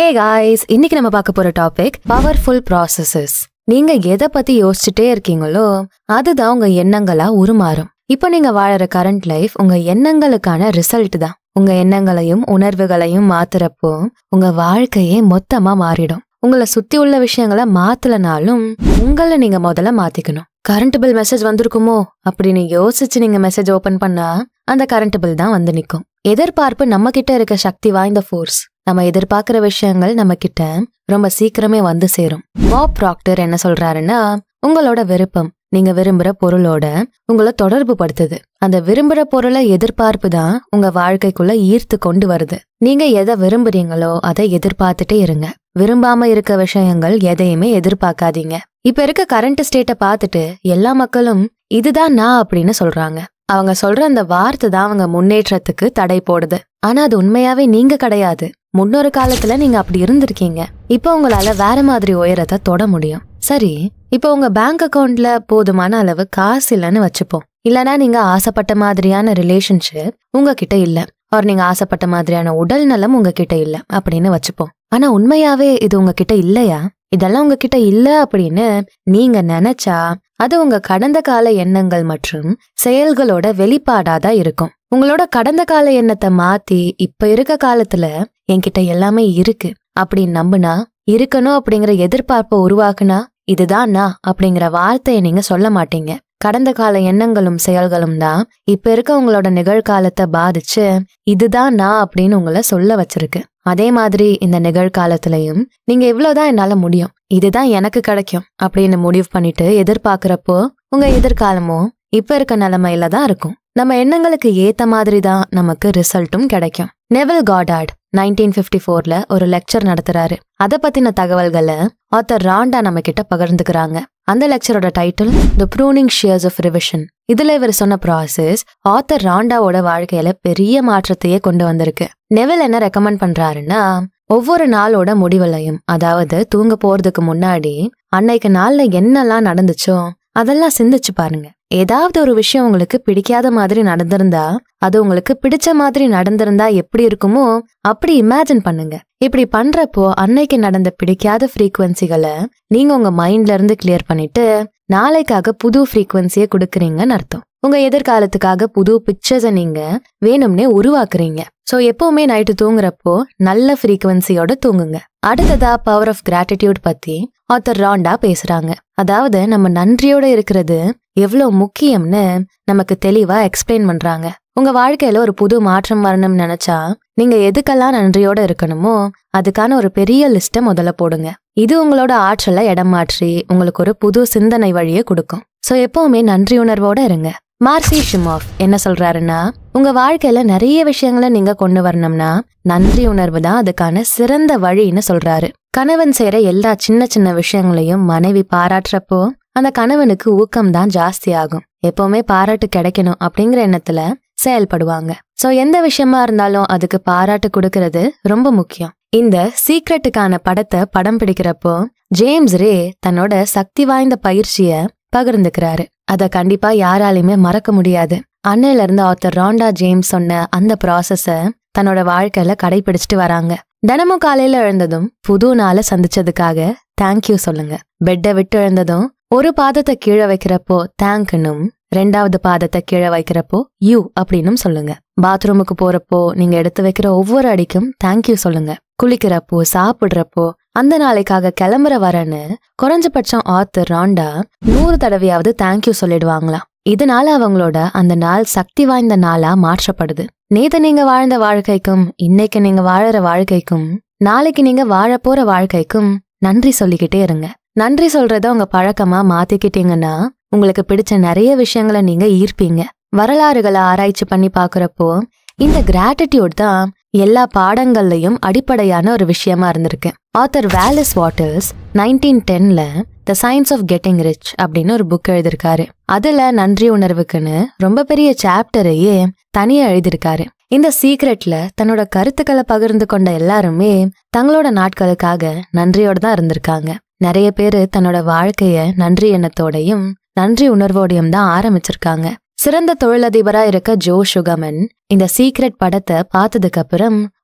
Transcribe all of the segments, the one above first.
hey guys இன்னைக்கு நம்ம பார்க்க போற டாபிக் பவர்ஃபுல் ப்ராசஸஸ் நீங்க எதை பத்தி யோசிச்சுட்டே இருக்கீங்களோ அதுதான் உங்க எண்ணங்களா உருமாறும் இப்போ நீங்க வாழற கரண்ட் லைஃப் உங்க எண்ணங்களுக்கான ரிசல்ட் தான் உங்க எண்ணங்களையும் உணர்வுகளையும் மாத்துறப்போ உங்க வாழ்க்கையே மொத்தமா மாறிடும் உங்களை சுத்தி உள்ள விஷயங்களை மாத்தலனாலும் உங்களை நீங்க முதல்ல மாத்திக்கணும் கரண்ட் பில் மெசேஜ் வந்திருக்குமோ அப்படின்னு யோசிச்சு நீங்க மெசேஜ் ஓபன் பண்ணா அந்த கரண்ட் பில் தான் வந்து நிக்கும் எதிர்பார்ப்பு நம்ம கிட்ட இருக்க சக்தி வாய்ந்த ஃபோர்ஸ் நம்ம எதிர்பார்க்கிற விஷயங்கள் நம்ம கிட்ட ரொம்ப சீக்கிரமே வந்து சேரும் பாப் ப்ராக்டர் என்ன சொல்றாருன்னா உங்களோட விருப்பம் நீங்க விரும்புற பொருளோட உங்களை தொடர்பு படுத்துது அந்த விரும்புற பொருளை எதிர்பார்ப்பு தான் உங்க வாழ்க்கைக்குள்ள ஈர்த்து கொண்டு வருது நீங்க எதை விரும்புறீங்களோ அதை எதிர்பார்த்துட்டே இருங்க விரும்பாம இருக்க விஷயங்கள் எதையுமே எதிர்பார்க்காதீங்க இப்ப இருக்க கரண்ட் ஸ்டேட்டை பார்த்துட்டு எல்லா மக்களும் இதுதான் நான் அப்படின்னு சொல்றாங்க அவங்க சொல்ற அந்த வார்த்தை தான் அவங்க முன்னேற்றத்துக்கு தடை போடுது ஆனா அது உண்மையாவே நீங்க கிடையாது முன்னொரு காலத்துல நீங்க அப்படி இருந்திருக்கீங்க இப்போ உங்களால வேற மாதிரி உயரத்தை தொட முடியும் சரி இப்போ உங்க பேங்க் அக்கவுண்ட்ல போதுமான அளவு காசு இல்லைன்னு வச்சுப்போம் இல்லனா நீங்க ஆசைப்பட்ட மாதிரியான ரிலேஷன்ஷிப் உங்ககிட்ட இல்ல ஒரு நீங்க ஆசைப்பட்ட மாதிரியான உடல் நலம் உங்ககிட்ட இல்ல அப்படின்னு வச்சுப்போம் ஆனா உண்மையாவே இது உங்ககிட்ட இல்லையா இதெல்லாம் உங்ககிட்ட இல்ல அப்படின்னு நீங்க நினைச்சா அது உங்க கடந்த கால எண்ணங்கள் மற்றும் செயல்களோட வெளிப்பாடாதான் இருக்கும் உங்களோட கடந்த கால எண்ணத்தை மாத்தி இப்ப இருக்க காலத்துல என்கிட்ட எல்லாமே இருக்கு அப்படின்னு நம்புனா இருக்கணும் அப்படிங்கிற எதிர்பார்ப்பை உருவாக்குனா இதுதான் நான் அப்படிங்கிற வார்த்தையை நீங்க சொல்ல மாட்டீங்க கடந்த கால எண்ணங்களும் செயல்களும் தான் இப்ப இருக்க உங்களோட நிகழ்காலத்தை பாதிச்சு இதுதான் நான் அப்படின்னு உங்களை சொல்ல வச்சிருக்கு அதே மாதிரி இந்த நிகழ்காலத்திலையும் நீங்க இவ்வளவுதான் என்னால முடியும் இதுதான் எனக்கு கிடைக்கும் அப்படின்னு முடிவு பண்ணிட்டு எதிர்பார்க்கறப்போ உங்க எதிர்காலமும் இப்ப இருக்க நிலைமையில தான் இருக்கும் நம்ம எண்ணங்களுக்கு ஏத்த மாதிரி தான் நமக்கு ரிசல்ட்டும் கிடைக்கும் நெவல் காடார்ட் நைன்டீன் பிப்டி ஃபோர்ல ஒரு லெக்சர் நடத்துறாரு அதை பத்தின தகவல்களை ஆத்தர் ராண்டா நம்ம கிட்ட பகிர்ந்துக்கிறாங்க அந்த லெக்சரோட title the pruning shears of revision இதுல இவர் சொன்ன ப்ராசஸ் ஆத்தர் ராண்டாவோட வாழ்க்கையில பெரிய மாற்றத்தையே கொண்டு வந்திருக்கு நெவல் என்ன ரெக்கமெண்ட் பண்றாருன்னா ஒவ்வொரு நாளோட முடிவுலையும் அதாவது தூங்க போறதுக்கு முன்னாடி அன்னைக்கு நாள்ல என்னெல்லாம் நடந்துச்சோ அதெல்லாம் சிந்திச்சு பாருங்க ஏதாவது ஒரு விஷயம் உங்களுக்கு பிடிக்காத மாதிரி நடந்திருந்தா அது உங்களுக்கு பிடிச்ச மாதிரி நடந்திருந்தா எப்படி இருக்குமோ அப்படி இமேஜின் பண்ணுங்க இப்படி பண்றப்போ அன்னைக்கு நடந்த பிடிக்காத ஃப்ரீக்வன்சிகளை நீங்க உங்க மைண்ட்ல இருந்து கிளியர் பண்ணிட்டு நாளைக்காக புது ஃப்ரீக்வன்சியை கொடுக்குறீங்கன்னு அர்த்தம் உங்க எதிர்காலத்துக்காக புது பிக்சர்ஸை நீங்க வேணும்னே உருவாக்குறீங்க சோ எப்பவுமே நைட்டு தூங்குறப்போ நல்ல ஃப்ரீக்வன்சியோட தூங்குங்க அடுத்ததா பவர் ஆஃப் கிராட்டிடியூட் பத்தி ஆத்தர் ராண்டா பேசுறாங்க அதாவது நம்ம நன்றியோட இருக்கிறது எவ்வளவு முக்கியம்னு நமக்கு தெளிவா எக்ஸ்பிளைன் பண்றாங்க உங்க வாழ்க்கையில ஒரு புது மாற்றம் வரணும்னு நினைச்சா நீங்க எதுக்கெல்லாம் நன்றியோட இருக்கணுமோ அதுக்கான ஒரு பெரிய லிஸ்ட்டை முதல்ல போடுங்க இது உங்களோட ஆற்றலை இடம் மாற்றி உங்களுக்கு ஒரு புது சிந்தனை வழியை கொடுக்கும் சோ எப்பவுமே நன்றி உணர்வோட இருங்க மார்சி ஷிமாஃப் என்ன சொல்றாருன்னா உங்க வாழ்க்கையில நிறைய விஷயங்களை நீங்க கொண்டு வரணும்னா நன்றி உணர்வு தான் அதுக்கான சிறந்த வழின்னு சொல்றாரு கணவன் செய்யற எல்லா சின்ன சின்ன விஷயங்களையும் மனைவி பாராட்டுறப்போ அந்த கணவனுக்கு ஊக்கம் தான் ஜாஸ்தி ஆகும் எப்பவுமே பாராட்டு கிடைக்கணும் அப்படிங்கிற எண்ணத்துல செயல்படுவாங்க சோ எந்த விஷயமா இருந்தாலும் அதுக்கு பாராட்டு கொடுக்கறது ரொம்ப முக்கியம் இந்த சீக்ரெட்டுக்கான படத்தை படம் பிடிக்கிறப்போ ஜேம்ஸ் ரே தன்னோட சக்தி வாய்ந்த பயிற்சிய பகிர்ந்துக்கிறாரு அத கண்டிப்பா யாராலையுமே மறக்க முடியாது அன்னையில இருந்து ஆத்தர் ராண்டா ஜேம்ஸ் சொன்ன அந்த ப்ராசஸ தன்னோட வாழ்க்கையில கடைபிடிச்சிட்டு வராங்க தினமும் காலையில எழுந்ததும் புது நாளை சந்திச்சதுக்காக தேங்க்யூ சொல்லுங்க பெட்டை விட்டு எழுந்ததும் ஒரு பாதத்தை கீழே வைக்கிறப்போ தேங்க்னும் ரெண்டாவது பாதத்தை கீழே வைக்கிறப்போ யூ அப்படின்னும் சொல்லுங்க பாத்ரூமுக்கு போறப்போ நீங்க எடுத்து வைக்கிற ஒவ்வொரு அடிக்கும் தேங்க்யூ சொல்லுங்க குளிக்கிறப்போ சாப்பிடுறப்போ அந்த நாளைக்காக கிளம்புற வரன்னு குறைஞ்சபட்சம் ஆத்தர் ராண்டா நூறு தடவையாவது தேங்க்யூ சொல்லிடுவாங்களாம் இதனால அவங்களோட அந்த நாள் சக்தி வாய்ந்த நாளா மாற்றப்படுது நேத்து நீங்க வாழ்ந்த வாழ்க்கைக்கும் இன்னைக்கு நீங்க வாழற வாழ்க்கைக்கும் நாளைக்கு நீங்க வாழ போற வாழ்க்கைக்கும் நன்றி சொல்லிக்கிட்டே இருங்க நன்றி சொல்றத உங்க பழக்கமா மாத்திக்கிட்டீங்கன்னா உங்களுக்கு பிடிச்ச நிறைய விஷயங்களை நீங்க ஈர்ப்பீங்க வரலாறுகளை ஆராய்ச்சி பண்ணி பாக்குறப்போ இந்த கிராட்டிடியூட் தான் எல்லா பாடங்கள்லயும் அடிப்படையான ஒரு விஷயமா இருந்திருக்கு ஆத்தர் வேலிஸ் வாட்டர்ஸ் நைன்டீன் டென்ல the science of getting rich அப்படின்னு ஒரு புக் எழுதியிருக்காரு அதுல நன்றி உணர்வுக்குன்னு ரொம்ப பெரிய சாப்டரையே தனியா எழுதியிருக்காரு இந்த சீக்ரெட்ல தன்னோட கருத்துக்களை பகிர்ந்து கொண்ட எல்லாருமே தங்களோட நாட்களுக்காக நன்றியோட தான் இருந்திருக்காங்க நிறைய பேரு தன்னோட வாழ்க்கைய நன்றி எண்ணத்தோடையும் நன்றி உணர்வோடையும் தான் ஆரம்பிச்சிருக்காங்க சிறந்த தொழிலதிபரா இருக்க ஜோ சுகமன் இந்த சீக்ரெட் படத்தை பார்த்ததுக்கு அப்புறம்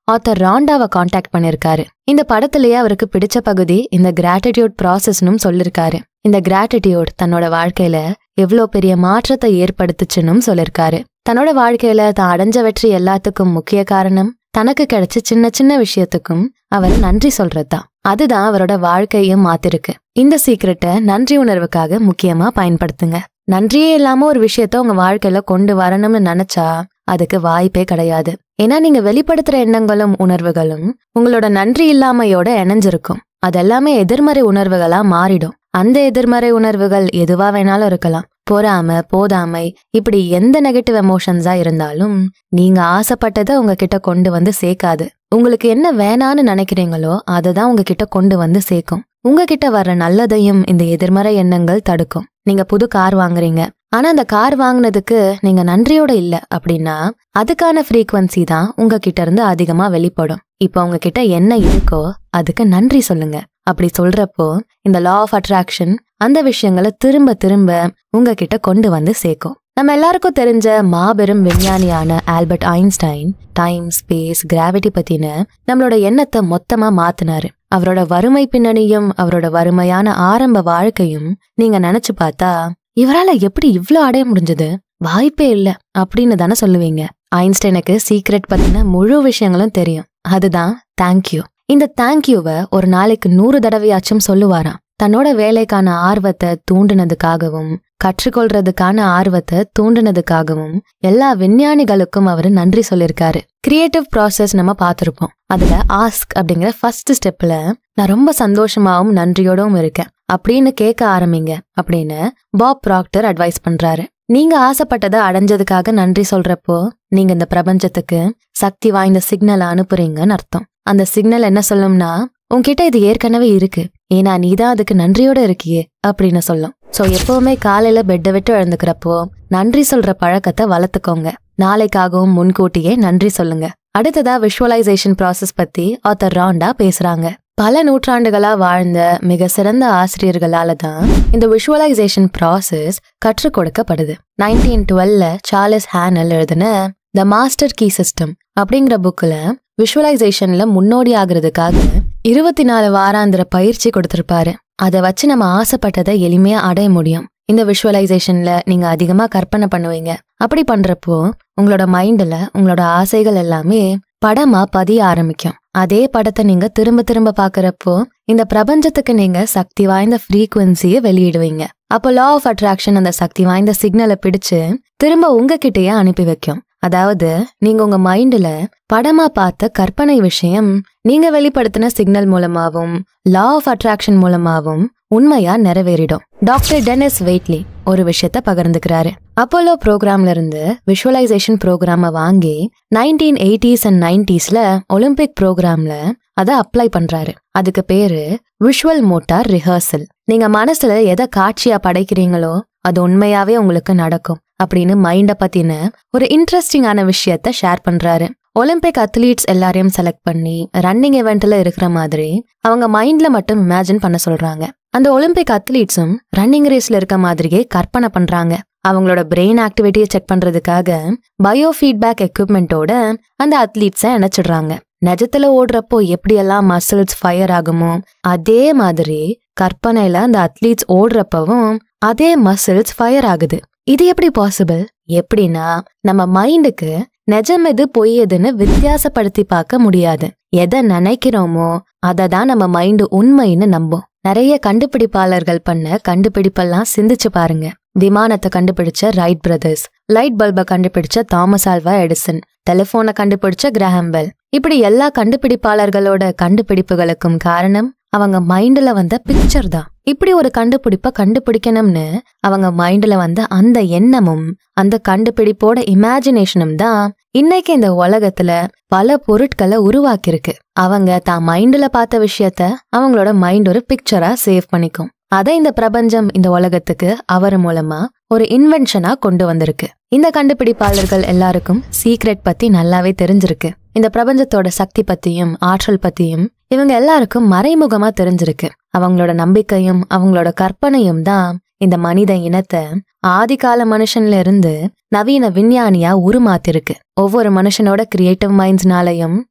ஆத்தர் ராண்டாவை காண்டாக்ட் பண்ணிருக்காரு இந்த படத்திலேயே அவருக்கு பிடிச்ச பகுதி இந்த கிராட்டிடியூட் ப்ராசஸ்னும் சொல்லிருக்காரு இந்த கிராட்டிடியூட் தன்னோட வாழ்க்கையில எவ்வளோ பெரிய மாற்றத்தை ஏற்படுத்துச்சுன்னும் சொல்லிருக்காரு தன்னோட வாழ்க்கையில தான் அடைஞ்ச வெற்றி எல்லாத்துக்கும் முக்கிய காரணம் தனக்கு கிடைச்ச சின்ன சின்ன விஷயத்துக்கும் அவர் நன்றி சொல்றதுதான் அதுதான் அவரோட வாழ்க்கையும் மாத்திருக்கு இந்த சீக்கிரட்டை நன்றி உணர்வுக்காக முக்கியமா பயன்படுத்துங்க நன்றியே இல்லாம ஒரு விஷயத்த உங்க வாழ்க்கையில கொண்டு வரணும்னு நினைச்சா அதுக்கு வாய்ப்பே கிடையாது ஏன்னா நீங்க வெளிப்படுத்துற எண்ணங்களும் உணர்வுகளும் உங்களோட நன்றி இல்லாமையோட இணைஞ்சிருக்கும் அதெல்லாமே எதிர்மறை உணர்வுகளா மாறிடும் அந்த எதிர்மறை உணர்வுகள் எதுவா வேணாலும் இருக்கலாம் பொறாம போதாமை இப்படி எந்த நெகட்டிவ் எமோஷன்ஸா இருந்தாலும் நீங்க ஆசைப்பட்டதை உங்ககிட்ட கொண்டு வந்து சேர்க்காது உங்களுக்கு என்ன வேணான்னு நினைக்கிறீங்களோ அதை தான் உங்ககிட்ட கொண்டு வந்து சேர்க்கும் உங்ககிட்ட வர்ற நல்லதையும் இந்த எதிர்மறை எண்ணங்கள் தடுக்கும் நீங்க புது கார் வாங்குறீங்க ஆனா அந்த கார் வாங்குனதுக்கு நீங்க நன்றியோட இல்ல அப்படின்னா அதுக்கான ஃப்ரீக்வன்சி தான் உங்ககிட்ட இருந்து அதிகமா வெளிப்படும் இப்போ உங்ககிட்ட என்ன இருக்கோ அதுக்கு நன்றி சொல்லுங்க அப்படி சொல்றப்போ இந்த லா ஆஃப் அட்ராக்ஷன் அந்த விஷயங்களை திரும்ப திரும்ப உங்ககிட்ட கொண்டு வந்து சேர்க்கும் நம்ம எல்லாருக்கும் தெரிஞ்ச மாபெரும் விஞ்ஞானியான Albert Einstein time space gravity பத்தின நம்மளோட எண்ணத்தை மொத்தமா மாத்தினாரு அவரோட வறுமை பின்னணியும் அவரோட வறுமையான ஆரம்ப வாழ்க்கையும் நீங்க நினைச்சு பார்த்தா இவரால எப்படி இவ்ளோ அடைய முடிஞ்சது வாய்ப்பே இல்ல அப்படின்னு தானே சொல்லுவீங்க ஐன்ஸ்டைனுக்கு சீக்ரெட் பத்தின முழு விஷயங்களும் தெரியும் அதுதான் தேங்க்யூ இந்த தேங்க்யூவை ஒரு நாளைக்கு நூறு தடவையாச்சும் சொல்லுவாராம் தன்னோட வேலைக்கான ஆர்வத்தை தூண்டினதுக்காகவும் கற்றுக்கொள்றதுக்கான ஆர்வத்தை தூண்டினதுக்காகவும் எல்லா விஞ்ஞானிகளுக்கும் அவர் நன்றி சொல்லியிருக்காரு கிரியேட்டிவ் ப்ராசஸ் நம்ம பார்த்திருப்போம் அதுல ஆஸ்க் அப்படிங்கிற ஃபர்ஸ்ட் ஸ்டெப்ல நான் ரொம்ப சந்தோஷமாவும் நன்றியோடவும் இருக்கேன் அப்படின்னு கேட்க ஆரம்பிங்க அப்படின்னு பாப் ப்ராக்டர் அட்வைஸ் பண்றாரு நீங்க ஆசைப்பட்டதை அடைஞ்சதுக்காக நன்றி சொல்றப்போ நீங்க இந்த பிரபஞ்சத்துக்கு சக்தி வாய்ந்த சிக்னல் அனுப்புறீங்கன்னு அர்த்தம் அந்த சிக்னல் என்ன சொல்லும்னா உன்கிட்ட இது ஏற்கனவே இருக்கு ஏன்னா நீதான் அதுக்கு நன்றியோட இருக்கியே அப்படின்னு சொல்லும் சோ எப்பவுமே காலையில பெட்டை விட்டு எழுந்துக்கிறப்போ நன்றி சொல்ற பழக்கத்தை வளர்த்துக்கோங்க நாளைக்காகவும் முன்கூட்டியே நன்றி சொல்லுங்க அடுத்ததா விஷுவலைசேஷன் ப்ராசஸ் பத்தி ஆத்தர் ராண்டா பேசுறாங்க பல நூற்றாண்டுகளா வாழ்ந்த மிக சிறந்த ஆசிரியர்களால தான் இந்த விஷுவலைசேஷன் ப்ராசஸ் கற்றுக் கொடுக்கப்படுது நைன்டீன் டுவெல்ல சார்லஸ் ஹேனல் எழுதின த மாஸ்டர் கீ சிஸ்டம் அப்படிங்கிற புக்ல விஷுவலைசேஷன்ல முன்னோடி ஆகுறதுக்காக இருபத்தி நாலு வாராந்திர பயிற்சி கொடுத்திருப்பாரு அதை வச்சு நம்ம ஆசைப்பட்டதை எளிமையா அடைய முடியும் இந்த விஷுவலைசேஷன்ல நீங்க அதிகமா கற்பனை பண்ணுவீங்க அப்படி பண்றப்போ உங்களோட மைண்ட்ல உங்களோட ஆசைகள் எல்லாமே படமா பதிய ஆரம்பிக்கும் அதே படத்தை நீங்க திரும்ப திரும்ப பாக்குறப்போ இந்த பிரபஞ்சத்துக்கு நீங்க சக்தி வாய்ந்த ஃப்ரீக்குவன்சியை வெளியிடுவீங்க அப்போ லா ஆஃப் அட்ராக்ஷன் அந்த சக்தி வாய்ந்த சிக்னலை பிடிச்சு திரும்ப உங்ககிட்டயே அனுப்பி வைக்கும் அதாவது நீங்க உங்க மைண்ட்ல படமா பார்த்த கற்பனை விஷயம் நீங்க வெளிப்படுத்தின சிக்னல் மூலமாவும் லா ஆஃப் அட்ராக்ஷன் மூலமாவும் உண்மையா நிறைவேறிடும் டாக்டர் டெனிஸ் வெயிட்லி ஒரு விஷயத்த பகிர்ந்துக்கிறாரு அப்போலோ ப்ரோக்ராம்ல இருந்து விஷுவலைசேஷன் ப்ரோக்ராம வாங்கி நைன்டீன் எயிட்டிஸ் அண்ட் நைன்டிஸ்ல ஒலிம்பிக் ப்ரோக்ராம்ல அதை அப்ளை பண்றாரு அதுக்கு பேரு விஷுவல் மோட்டார் ரிஹர்சல் நீங்க மனசுல எதை காட்சியா படைக்கிறீங்களோ அது உண்மையாவே உங்களுக்கு நடக்கும் அப்படின்னு மைண்ட பத்தின ஒரு இன்ட்ரெஸ்டிங்கான விஷயத்த ஷேர் பண்றாரு ஒலிம்பிக் அத்லீட்ஸ் எல்லாரையும் செலக்ட் பண்ணி ரன்னிங் இவெண்ட்ல இருக்கிற மாதிரி அவங்க மைண்ட்ல மட்டும் இமேஜின் பண்ண சொல்றாங்க அந்த ஒலிம்பிக் அத்லீட்ஸும் ரன்னிங் ரேஸ்ல இருக்க மாதிரியே கற்பனை பண்றாங்க அவங்களோட பிரெயின் ஆக்டிவிட்டியை செக் பண்றதுக்காக பயோ ஃபீட்பேக் எக்யூப்மெண்ட்டோட அந்த அத்லீட்ஸை இணைச்சிடுறாங்க நிஜத்துல ஓடுறப்போ எப்படியெல்லாம் மசில்ஸ் ஃபயர் ஆகுமோ அதே மாதிரி கற்பனையில அந்த அத்லீட்ஸ் ஓடுறப்பவும் அதே மசில்ஸ் ஃபயர் ஆகுது இது எப்படி பாசிபிள் எப்படின்னா நம்ம மைண்டுக்கு நிஜம் எது பொய் எதுன்னு வித்தியாசப்படுத்தி பார்க்க முடியாது எதை நினைக்கிறோமோ அதை தான் நம்ம மைண்டு உண்மைன்னு நம்பும் நிறைய கண்டுபிடிப்பாளர்கள் பண்ண கண்டுபிடிப்பெல்லாம் சிந்திச்சு பாருங்க விமானத்தை கண்டுபிடிச்ச ரைட் பிரதர்ஸ் லைட் பல்பை கண்டுபிடிச்ச தாமஸ் ஆல்வா எடிசன் டெலிபோனை கண்டுபிடிச்ச கிரஹாம் பெல் இப்படி எல்லா கண்டுபிடிப்பாளர்களோட கண்டுபிடிப்புகளுக்கும் காரணம் அவங்க மைண்ட்ல வந்த பிக்சர் தான் இப்படி ஒரு கண்டுபிடிப்ப கண்டுபிடிக்கணும்னு அவங்க மைண்ட்ல வந்த அந்த எண்ணமும் அந்த கண்டுபிடிப்போட இமேஜினேஷனும் தான் இன்னைக்கு இந்த உலகத்துல பல பொருட்களை உருவாக்கியிருக்கு அவங்க தான் மைண்ட்ல பார்த்த விஷயத்த அவங்களோட மைண்ட் ஒரு பிக்சரா சேவ் பண்ணிக்கும் அதை இந்த பிரபஞ்சம் இந்த உலகத்துக்கு அவர் மூலமா ஒரு இன்வென்ஷனா கொண்டு வந்திருக்கு இந்த கண்டுபிடிப்பாளர்கள் எல்லாருக்கும் சீக்ரெட் பத்தி நல்லாவே தெரிஞ்சிருக்கு இந்த பிரபஞ்சத்தோட சக்தி பத்தியும் ஆற்றல் பத்தியும் இவங்க எல்லாருக்கும் மறைமுகமா தெரிஞ்சிருக்கு அவங்களோட நம்பிக்கையும் அவங்களோட கற்பனையும் தான் இந்த மனித இனத்தை ஆதிகால மனுஷன்ல இருந்து நவீன விஞ்ஞானியா உருமாத்திருக்கு ஒவ்வொரு மனுஷனோட கிரியேட்டிவ் மைண்ட்ஸ்னாலையும்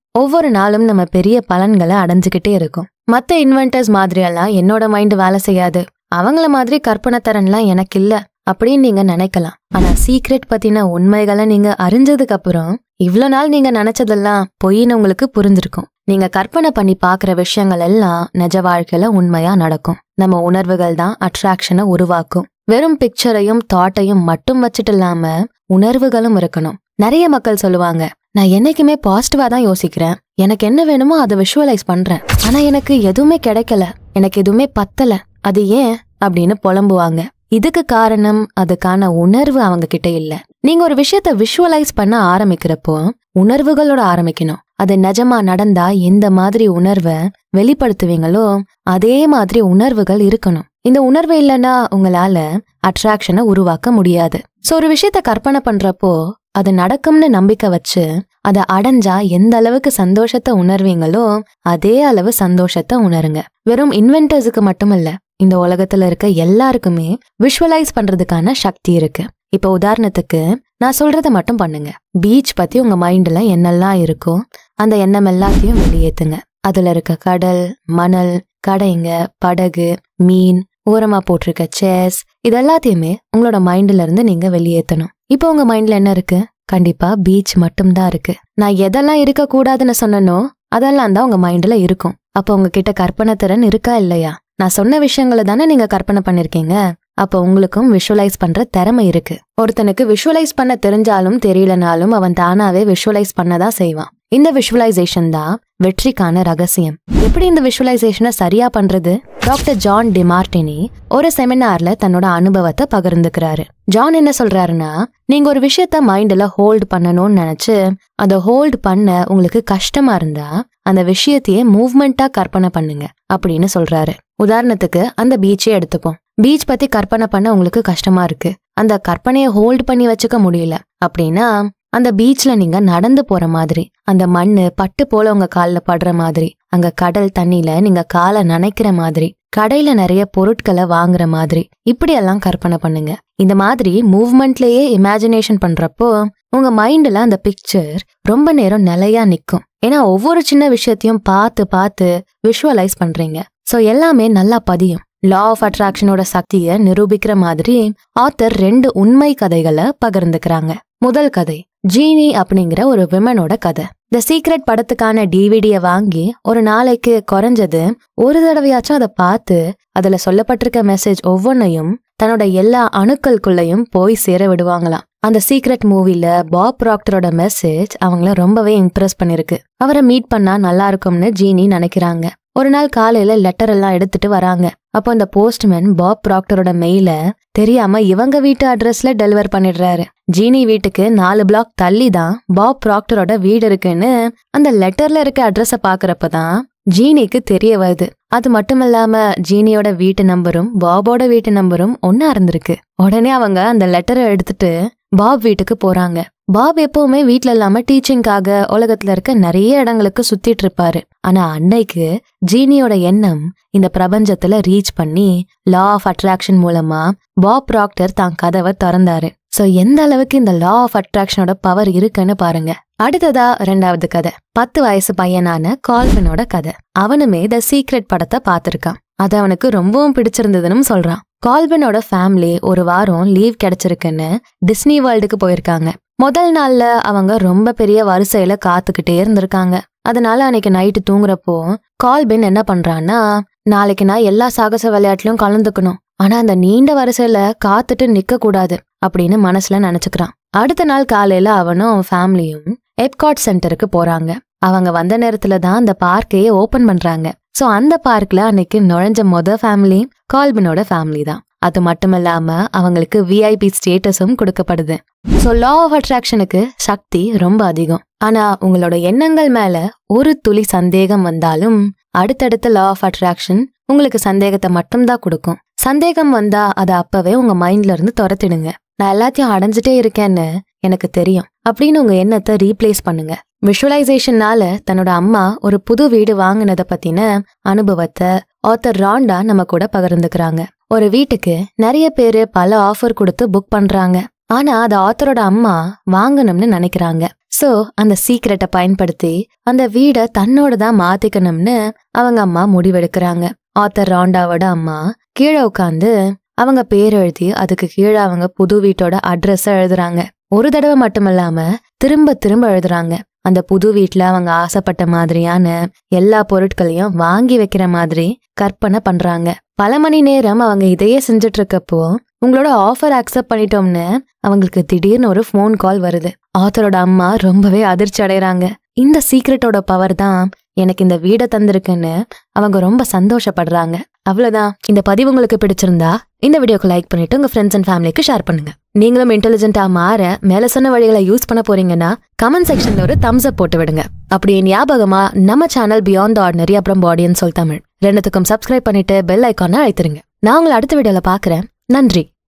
ஒவ்வொரு நாளும் நம்ம பெரிய பலன்களை அடைஞ்சுக்கிட்டே இருக்கோம் மத்த இன்வென்டர்ஸ் மாதிரியெல்லாம் என்னோட மைண்ட் வேலை செய்யாது அவங்கள மாதிரி கற்பனை திறன்லாம் எனக்கு இல்ல அப்படின்னு நீங்க நினைக்கலாம் ஆனா சீக்ரெட் பத்தின உண்மைகளை நீங்க அறிஞ்சதுக்கு அப்புறம் இவ்ளோ நாள் நீங்க நினைச்சதெல்லாம் பொய்ன்னு உங்களுக்கு புரிஞ்சிருக்கும் நீங்க கற்பனை பண்ணி பாக்குற விஷயங்கள் எல்லாம் நிஜ வாழ்க்கையில உண்மையா நடக்கும் நம்ம உணர்வுகள் தான் அட்ராக்ஷனை உருவாக்கும் வெறும் பிக்சரையும் தாட்டையும் மட்டும் வச்சுட்டு இல்லாம உணர்வுகளும் இருக்கணும் நிறைய மக்கள் சொல்லுவாங்க நான் என்னைக்குமே பாசிட்டிவா தான் யோசிக்கிறேன் எனக்கு என்ன வேணுமோ அதை விஷுவலைஸ் பண்றேன் ஆனா எனக்கு எதுவுமே கிடைக்கல எனக்கு எதுவுமே பத்தல அது ஏன் அப்படின்னு புலம்புவாங்க இதுக்கு காரணம் அதுக்கான உணர்வு அவங்க கிட்ட இல்ல நீங்க ஒரு விஷயத்த விஷுவலைஸ் பண்ண ஆரம்பிக்கிறப்போ உணர்வுகளோட ஆரம்பிக்கணும் அது நிஜமா நடந்தா எந்த மாதிரி உணர்வை வெளிப்படுத்துவீங்களோ அதே மாதிரி உணர்வுகள் இருக்கணும் இந்த உணர்வு இல்லைன்னா உங்களால அட்ராக்ஷனை உருவாக்க முடியாது சோ ஒரு விஷயத்த கற்பனை பண்றப்போ அது நடக்கும்னு நம்பிக்கை வச்சு அதை அடைஞ்சா எந்த அளவுக்கு சந்தோஷத்தை உணர்வீங்களோ அதே அளவு சந்தோஷத்தை உணருங்க வெறும் இன்வென்டர்ஸுக்கு மட்டும் இல்ல இந்த உலகத்துல இருக்க எல்லாருக்குமே விஷுவலைஸ் பண்றதுக்கான சக்தி இருக்கு இப்ப உதாரணத்துக்கு நான் சொல்றத மட்டும் பண்ணுங்க பீச் பத்தி உங்க மைண்ட்ல என்னெல்லாம் இருக்கோ அந்த எண்ணம் எல்லாத்தையும் வெளியேத்துங்க அதுல இருக்க கடல் மணல் கடைங்க படகு மீன் ஓரமா போட்டிருக்க சேர்ஸ் இது எல்லாத்தையுமே உங்களோட மைண்ட்ல இருந்து நீங்க வெளியேத்தணும் இப்போ உங்க மைண்ட்ல என்ன இருக்கு கண்டிப்பா பீச் மட்டும்தான் இருக்கு நான் எதெல்லாம் இருக்க கூடாதுன்னு சொன்னனோ அதெல்லாம் தான் உங்க மைண்ட்ல இருக்கும் அப்போ உங்ககிட்ட கற்பனை திறன் இருக்கா இல்லையா நான் சொன்ன விஷயங்களை தானே நீங்க கற்பனை பண்ணிருக்கீங்க அப்போ உங்களுக்கும் விஷுவலைஸ் பண்ற திறமை இருக்கு ஒருத்தனுக்கு விஷுவலைஸ் பண்ண தெரிஞ்சாலும் தெரியலனாலும் அவன் தானாவே விஷுவலைஸ் பண்ணதான் செய்வான் இந்த விஷுவலைசேஷன் தான் வெற்றிக்கான ரகசியம் எப்படி இந்த விஷுவலைசேஷனை சரியா பண்றது டாக்டர் ஜான் டிமார்டினி ஒரு செமினார்ல தன்னோட அனுபவத்தை பகிர்ந்துக்கிறாரு ஜான் என்ன சொல்றாருன்னா நீங்க ஒரு விஷயத்த மைண்ட்ல ஹோல்ட் பண்ணணும்னு நினைச்சு அதை ஹோல்ட் பண்ண உங்களுக்கு கஷ்டமா இருந்தா அந்த விஷயத்தையே மூவ்மெண்டா கற்பனை பண்ணுங்க அப்படின்னு சொல்றாரு உதாரணத்துக்கு அந்த பீச்சே எடுத்துப்போம் பீச் பத்தி கற்பனை பண்ண உங்களுக்கு கஷ்டமா இருக்கு அந்த கற்பனையை ஹோல்ட் பண்ணி வச்சுக்க முடியல அப்படின்னா அந்த பீச்ல நீங்க நடந்து போற மாதிரி அந்த மண்ணு பட்டு போல உங்க கால்ல படுற மாதிரி அங்க கடல் தண்ணியில நீங்க காலை நனைக்கிற மாதிரி கடையில நிறைய பொருட்களை வாங்குற மாதிரி இப்படியெல்லாம் கற்பனை பண்ணுங்க இந்த மாதிரி மூவ்மெண்ட்லயே இமேஜினேஷன் பண்றப்போ உங்க மைண்ட்ல அந்த பிக்சர் ரொம்ப நேரம் நிலையா நிக்கும் ஏன்னா ஒவ்வொரு சின்ன விஷயத்தையும் பார்த்து பார்த்து விஷுவலைஸ் பண்றீங்க சோ எல்லாமே நல்லா பதியும் லா ஆஃப் அட்ராக்ஷனோட சக்தியை நிரூபிக்கிற மாதிரி ஆத்தர் ரெண்டு உண்மை கதைகளை பகிர்ந்துக்கிறாங்க முதல் கதை ஜீனி அப்படிங்கிற ஒரு விமனோட கதை த சீக்ரெட் படத்துக்கான டிவிடிய வாங்கி ஒரு நாளைக்கு குறைஞ்சது ஒரு தடவையாச்சும் அதை பார்த்து அதுல சொல்லப்பட்டிருக்க மெசேஜ் ஒவ்வொன்னையும் தன்னோட எல்லா அணுக்களுக்குள்ளயும் போய் சேர விடுவாங்களாம் அந்த சீக்ரெட் மூவில பாப் ப்ராக்டரோட மெசேஜ் அவங்கள ரொம்பவே இம்ப்ரெஸ் பண்ணிருக்கு அவரை மீட் பண்ணா நல்லா இருக்கும்னு ஜீனி நினைக்கிறாங்க ஒரு நாள் காலையில லெட்டர் எல்லாம் எடுத்துட்டு வராங்க அப்போ அந்த போஸ்ட்மேன் பாப் ப்ராக்டரோட மெயில தெரியாம இவங்க வீட்டு அட்ரஸ்ல டெலிவர் பண்ணிடுறாரு ஜீனி வீட்டுக்கு நாலு பிளாக் தள்ளி தான் பாப் ப்ராக்டரோட வீடு இருக்குன்னு அந்த லெட்டர்ல இருக்க அட்ரஸ பாக்குறப்பதான் ஜீனிக்கு தெரிய வருது அது மட்டும் இல்லாம ஜீனியோட வீட்டு நம்பரும் பாபோட வீட்டு நம்பரும் ஒன்னா இருந்திருக்கு உடனே அவங்க அந்த லெட்டரை எடுத்துட்டு பாப் வீட்டுக்கு போறாங்க பாப் எப்பவுமே வீட்ல இல்லாம டீச்சிங்காக உலகத்துல இருக்க நிறைய இடங்களுக்கு சுத்திட்டு இருப்பாரு ஆனா அன்னைக்கு ஜீனியோட எண்ணம் இந்த பிரபஞ்சத்துல ரீச் பண்ணி லா ஆஃப் அட்ராக்ஷன் மூலமா பாப் ப்ராக்டர் தான் கதவை திறந்தாரு சோ எந்த அளவுக்கு இந்த லா ஆஃப் அட்ராக்ஷனோட பவர் இருக்குன்னு பாருங்க அடுத்ததா ரெண்டாவது கதை பத்து வயசு பையனான கால்வினோட கதை அவனுமே த சீக்ரெட் படத்தை பார்த்திருக்கான் அது அவனுக்கு ரொம்பவும் பிடிச்சிருந்ததுன்னு சொல்றான் கால்வினோட ஃபேமிலி ஒரு வாரம் லீவ் கிடைச்சிருக்குன்னு டிஸ்னி வேர்ல்டுக்கு போயிருக்காங்க முதல் நாள்ல அவங்க ரொம்ப பெரிய வரிசையில காத்துக்கிட்டே இருந்திருக்காங்க அதனால அன்னைக்கு நைட்டு தூங்குறப்போ கால்பின் என்ன பண்றான்னா நாளைக்கு நான் எல்லா சாகச விளையாட்டுலயும் கலந்துக்கணும் ஆனா அந்த நீண்ட வரிசையில காத்துட்டு நிக்க கூடாது அப்படின்னு மனசுல நினைச்சுக்கிறான் அடுத்த நாள் காலையில அவனும் அவன் ஃபேமிலியும் எப்காட் சென்டருக்கு போறாங்க அவங்க வந்த நேரத்துல தான் அந்த பார்க்கையே ஓபன் பண்றாங்க சோ அந்த பார்க்ல அன்னைக்கு நுழைஞ்ச மொத ஃபேமிலி கால்பினோட ஃபேமிலி தான் அது மட்டும் இல்லாம அவங்களுக்கு விஐபி ஸ்டேட்டஸும் கொடுக்கப்படுது சோ லா ஆஃப் அட்ராக்ஷனுக்கு சக்தி ரொம்ப அதிகம் ஆனா உங்களோட எண்ணங்கள் மேல ஒரு துளி சந்தேகம் வந்தாலும் அடுத்தடுத்த லா ஆஃப் அட்ராக்ஷன் உங்களுக்கு சந்தேகத்தை மட்டும்தான் கொடுக்கும் சந்தேகம் வந்தா அதை அப்பவே உங்க மைண்ட்ல இருந்து துரத்திடுங்க நான் எல்லாத்தையும் அடைஞ்சிட்டே இருக்கேன்னு எனக்கு தெரியும் அப்படின்னு உங்க எண்ணத்தை ரீப்ளேஸ் பண்ணுங்க விஷுவலைசேஷன்னால தன்னோட அம்மா ஒரு புது வீடு வாங்கினத பத்தின அனுபவத்தை ஆத்தர் ராண்டா நம்ம கூட பகிர்ந்துக்கிறாங்க ஒரு வீட்டுக்கு நிறைய பேரு பல ஆஃபர் கொடுத்து புக் பண்றாங்க ஆனா அது ஆத்தரோட அம்மா வாங்கணும்னு நினைக்கிறாங்க சோ அந்த சீக்கிரட்டை பயன்படுத்தி அந்த வீட தன்னோட தான் மாத்திக்கணும்னு அவங்க அம்மா முடிவெடுக்கிறாங்க ஆத்தர் ராண்டாவோட அம்மா கீழே உட்காந்து அவங்க பேர் எழுதி அதுக்கு கீழே அவங்க புது வீட்டோட அட்ரஸ் எழுதுறாங்க ஒரு தடவை மட்டுமில்லாம திரும்ப திரும்ப எழுதுறாங்க அந்த புது வீட்ல அவங்க ஆசைப்பட்ட மாதிரியான எல்லா பொருட்களையும் வாங்கி வைக்கிற மாதிரி கற்பனை பண்றாங்க பல மணி நேரம் அவங்க இதையே செஞ்சுட்டு இருக்கப்போ உங்களோட ஆஃபர் அக்செப்ட் பண்ணிட்டோம்னு அவங்களுக்கு திடீர்னு ஒரு ஃபோன் கால் வருது ஆத்தரோட அம்மா ரொம்பவே அதிர்ச்சி அடைறாங்க இந்த சீக்ரெட்டோட பவர் தான் எனக்கு இந்த வீடை தந்திருக்குன்னு அவங்க ரொம்ப சந்தோஷப்படுறாங்க அவ்வளவுதான் இந்த பதிவு உங்களுக்கு பிடிச்சிருந்தா இந்த வீடியோக்கு லைக் பண்ணிட்டு உங்க ஃப்ரெண்ட்ஸ் அண்ட் ஃபேமிலிக்கு ஷேர் பண்ணுங்க நீங்களும் இன்டெலிஜென்ட்டா மாற மேல சொன்ன வழிகளை யூஸ் பண்ண போறீங்கன்னா கமெண்ட் செக்ஷன்ல ஒரு தம்ஸ் அப் போட்டு விடுங்க அப்படியே ஞாபகமா நம்ம சேனல் பியாண்ட் ஆர்டினரி அப்புறம் பாடியன் சொல் தமிழ் ரெண்டுத்துக்கும் சப்ஸ்கிரைப் பண்ணிட்டு பெல் ஐக்கானை அழைத்துருங்க நான் உங்களை அடுத்த வீடியோல பாக்குறேன் நன்றி